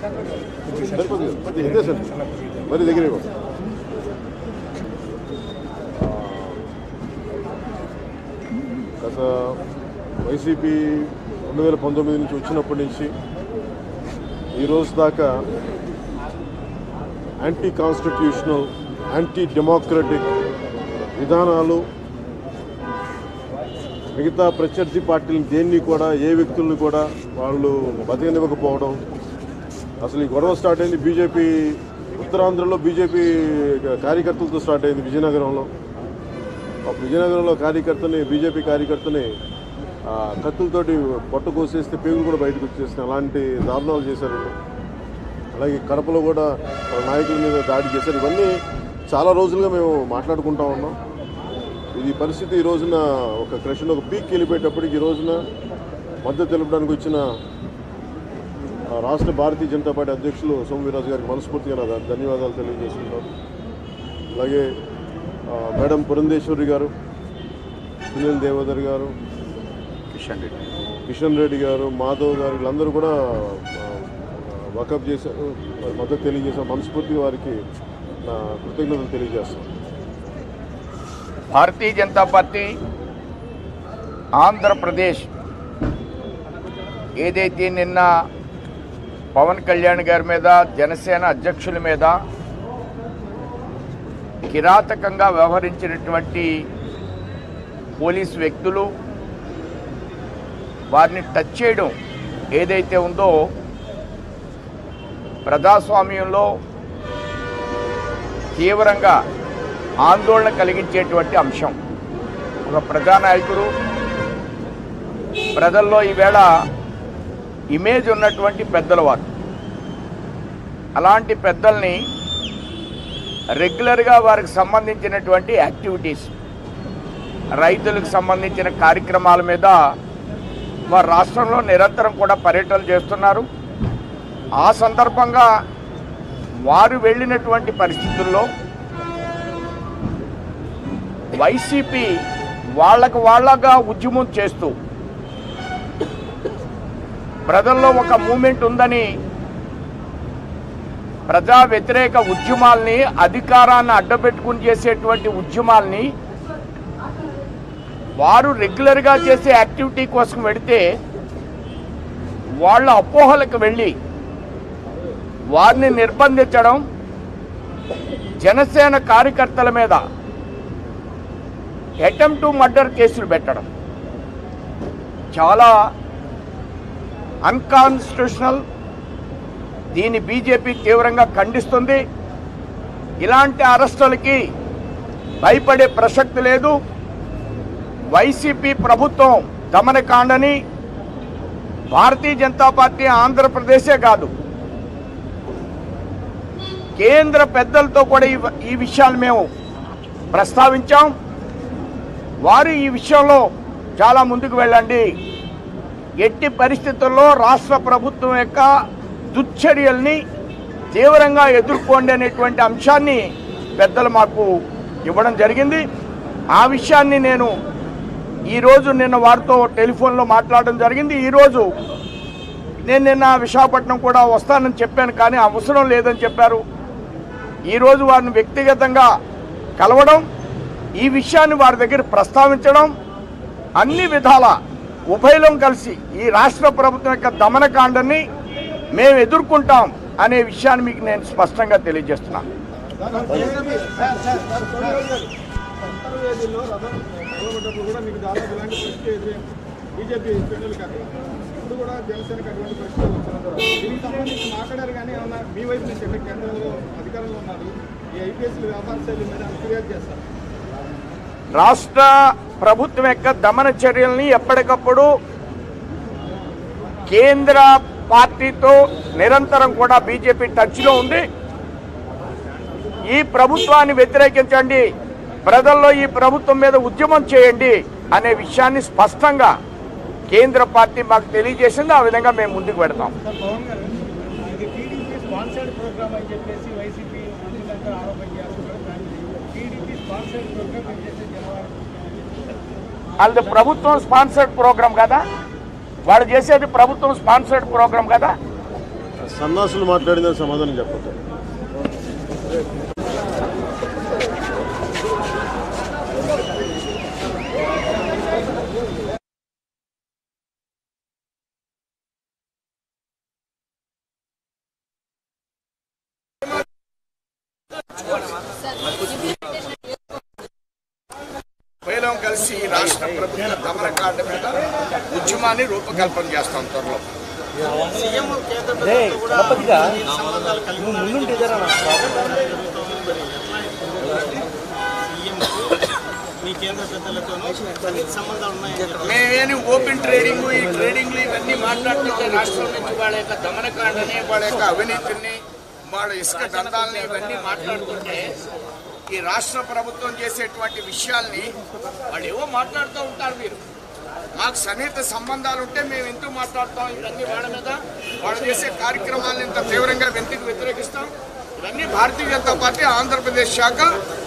సరిపోతుంది కదా? కొద్దిగా ఇదే సార్ మరి దగ్గర ఇవ్వండి. గత వైసీపీ రెండు వేల పంతొమ్మిది నుంచి వచ్చినప్పటి నుంచి ఈ రోజు దాకా యాంటీ కాన్స్టిట్యూషనల్ యాంటీ డెమోక్రటిక్ విధానాలు మిగతా ప్రత్యర్థి పార్టీలను దేన్ని కూడా ఏ వ్యక్తుల్ని కూడా వాళ్ళు బతకనివ్వకపోవడం అసలు ఈ గొడవ స్టార్ట్ అయింది బీజేపీ ఉత్తరాంధ్రలో బీజేపీ కార్యకర్తలతో స్టార్ట్ అయింది విజయనగరంలో ఆ విజయనగరంలో కార్యకర్తని బీజేపీ కార్యకర్తని ఆ, కత్తులతోటి పొట్ట కోసేస్తే పేగులు కూడా బయటకు వచ్చేసినాయి అలాంటి దారుణాలు చేశారు అలాగే కడపలో కూడా వాళ్ళ నాయకుల మీద దాడి చేశారు ఇవన్నీ చాలా రోజులుగా మేము మాట్లాడుకుంటా ఉన్నాం ఇది పరిస్థితి ఈ రోజున ఒక క్రషన్ ఒక పీక్ వెళ్ళిపోయేటప్పటికి ఈ రోజున మద్దతు తెలపడానికి వచ్చిన ఆ, రాష్ట్ర భారతీయ జనతా పార్టీ అధ్యక్షులు సోమవీరాజు గారికి మనస్ఫూర్తిగా నా ధ- ధన్యవాదాలు తెలియజేస్తున్నాను అలాగే ఆ, మేడం పురంధేశ్వరి గారు సునీల్ దేవదర్ గారు కిషన్ రెడ్డి కిషన్ రెడ్డి గారు మాధవ్ గారు వీళ్ళందరూ కూడా వకప్ చేశారు వారి మద్దతు తెలియజేశారు మనస్ఫూర్తిగా వారికి నా కృతజ్ఞతలు తెలియజేస్తాను భారతీయ జనతా పార్టీ ఆంధ్రప్రదేశ్ ఏదైతే నిన్న పవన్ కళ్యాణ్ గారి మీద జనసేన అధ్యక్షుల మీద కిరాతకంగా వ్యవహరించినటువంటి పోలీస్ వ్యక్తులు వారిని టచ్ చేయడం ఏదైతే ఉందో ప్రజాస్వామ్యంలో తీవ్రంగా ఆందోళన కలిగించేటువంటి అంశం ఒక ప్రజానాయకుడు ప్రజల్లో ఈవేళ ఇమేజ్ ఉన్నటువంటి పెద్దల వారు అలాంటి పెద్దల్ని రెగ్యులర్గా వారికి సంబంధించినటువంటి యాక్టివిటీస్ రైతులకు సంబంధించిన కార్యక్రమాల మీద వారు రాష్ట్రంలో నిరంతరం కూడా పర్యటనలు చేస్తున్నారు ఆ సందర్భంగా వారు వెళ్ళినటువంటి పరిస్థితుల్లో వైసీపీ వాళ్ళకు వాళ్ళగా ఉద్యమం చేస్తూ ప్రజల్లో ఒక మూమెంట్ ఉందని ప్రజా వ్యతిరేక ఉద్యమాల్ని అధికారాన్ని అడ్డపెట్టుకుని చేసేటువంటి ఉద్యమాల్ని వారు రెగ్యులర్గా చేసే యాక్టివిటీ కోసం వెడితే వాళ్ళ అపోహలకు వెళ్ళి వారిని నిర్బంధించడం జనసేన కార్యకర్తల మీద అటెంప్ట్ టు మర్డర్ కేసులు పెట్టడం చాలా అన్కాన్స్టిట్యూషనల్ దీన్ని బీజేపీ తీవ్రంగా ఖండిస్తుంది ఇలాంటి అరెస్టులకి భయపడే ప్రసక్తి లేదు వైసీపీ ప్రభుత్వం దమనకాండని భారతీయ జనతా పార్టీ ఆంధ్రప్రదేశే కాదు కేంద్ర పెద్దలతో కూడా ఈ ఈ విషయాలు మేము ప్రస్తావించాం వారు ఈ విషయంలో చాలా ముందుకు వెళ్ళండి ఎట్టి పరిస్థితుల్లో రాష్ట్ర ప్రభుత్వం యొక్క దుశ్చర్యల్ని తీవ్రంగా ఎదుర్కోండి అనేటువంటి అంశాన్ని పెద్దలు మాకు ఇవ్వడం జరిగింది ఆ విషయాన్ని నేను ఈరోజు నిన్న వారితో టెలిఫోన్లో మాట్లాడడం జరిగింది ఈరోజు నేను నిన్న విశాఖపట్నం కూడా వస్తానని చెప్పాను కానీ అవసరం లేదని చెప్పారు ఈరోజు వారిని వ్యక్తిగతంగా కలవడం ఈ విషయాన్ని వారి దగ్గర ప్రస్తావించడం అన్ని విధాల ఉభయలం కలిసి ఈ రాష్ట్ర ప్రభుత్వం యొక్క దమనకాండని మేము ఎదుర్కొంటాం అనే విషయాన్ని మీకు నేను స్పష్టంగా తెలియజేస్తున్నాను అంతర్వేదిలో రథం నిలబడ్డప్పుడు కూడా మీకు దాదాపు ఇలాంటి పరిస్థితి ఎదురైంది బీజేపీ శ్రేణులకు అక్కడ ఇప్పుడు కూడా జనసేనకు అటువంటి పరిస్థితి వచ్చినందువల్ల దీనికి సంబంధించి మాట్లాడారు కానీ ఏమన్నా మీ వైపు నుంచి అంటే కేంద్రంలో అధికారంలో ఉన్నారు ఈ ఐపీఎస్ల వ్యాపార శైలి మీద ఫిర్యాదు చేస్తారు రాష్ట్ర ప్రభుత్వం యొక్క దమన చర్యల్ని ఎప్పటికప్పుడు కేంద్ర పార్టీతో నిరంతరం కూడా బీజేపీ టచ్లో ఉంది ఈ ప్రభుత్వాన్ని వ్యతిరేకించండి ప్రజల్లో ఈ ప్రభుత్వం మీద ఉద్యమం చేయండి అనే విషయాన్ని స్పష్టంగా కేంద్ర పార్టీ మాకు తెలియజేసింది ఆ విధంగా మేము ముందుకు పెడతాం సార్ పవన్ గారు ఇది టీడీపీ స్పాన్సర్డ్ ప్రోగ్రామ్ అని చెప్పేసి వైసీపీ మంత్రులంతా ఆరోపణ చేస్తున్నారు కానీ టీడీపీ స్పాన్సర్డ్ ప్రోగ్రామ్ అని చేసి జనవరి అది ప్రభుత్వం స్పాన్సర్డ్ ప్రోగ్రాం కదా వాళ్ళు చేసేది ప్రభుత్వం స్పాన్సర్డ్ ప్రోగ్రాం కదా సన్నాసులు మాట్లాడిందని సమాధానం చెప్పండి ఉభయలం కలిసి ఈ రాష్ట్ర ప్రభుత్వ దమనకాండ మీద ఉద్యమాన్ని రూపకల్పన చేస్తాం త్వరలో మీ కేంద్ర పెద్దలతోనూ సన్నిహిత సంబంధాలు ఉన్నాయి మేమేమి ఓపెన్ ట్రేడింగ్ ఈ ట్రేడింగ్లు ఇవన్నీ మాట్లాడుతుంటే రాష్ట్రం నుంచి వాళ్ళ యొక్క దమనకాండని వాళ్ళ యొక్క అవినీతిని వాళ్ళ ఇసుక దందాలని ఇవన్నీ మాట్లాడుతుంటే ఈ రాష్ట్ర ప్రభుత్వం చేసేటువంటి విషయాల్ని వాళ్ళు ఏవో మాట్లాడుతూ ఉంటారు మీరు మాకు సన్నిహిత సంబంధాలు ఉంటే మేము ఎందుకు మాట్లాడతాం ఇవన్నీ వాళ్ళ మీద వాళ్ళు చేసే కార్యక్రమాలను ఇంత తీవ్రంగా వెంటికి వ్యతిరేకిస్తాం ఇవన్నీ భారతీయ జనతా పార్టీ ఆంధ్రప్రదేశ్ శాఖ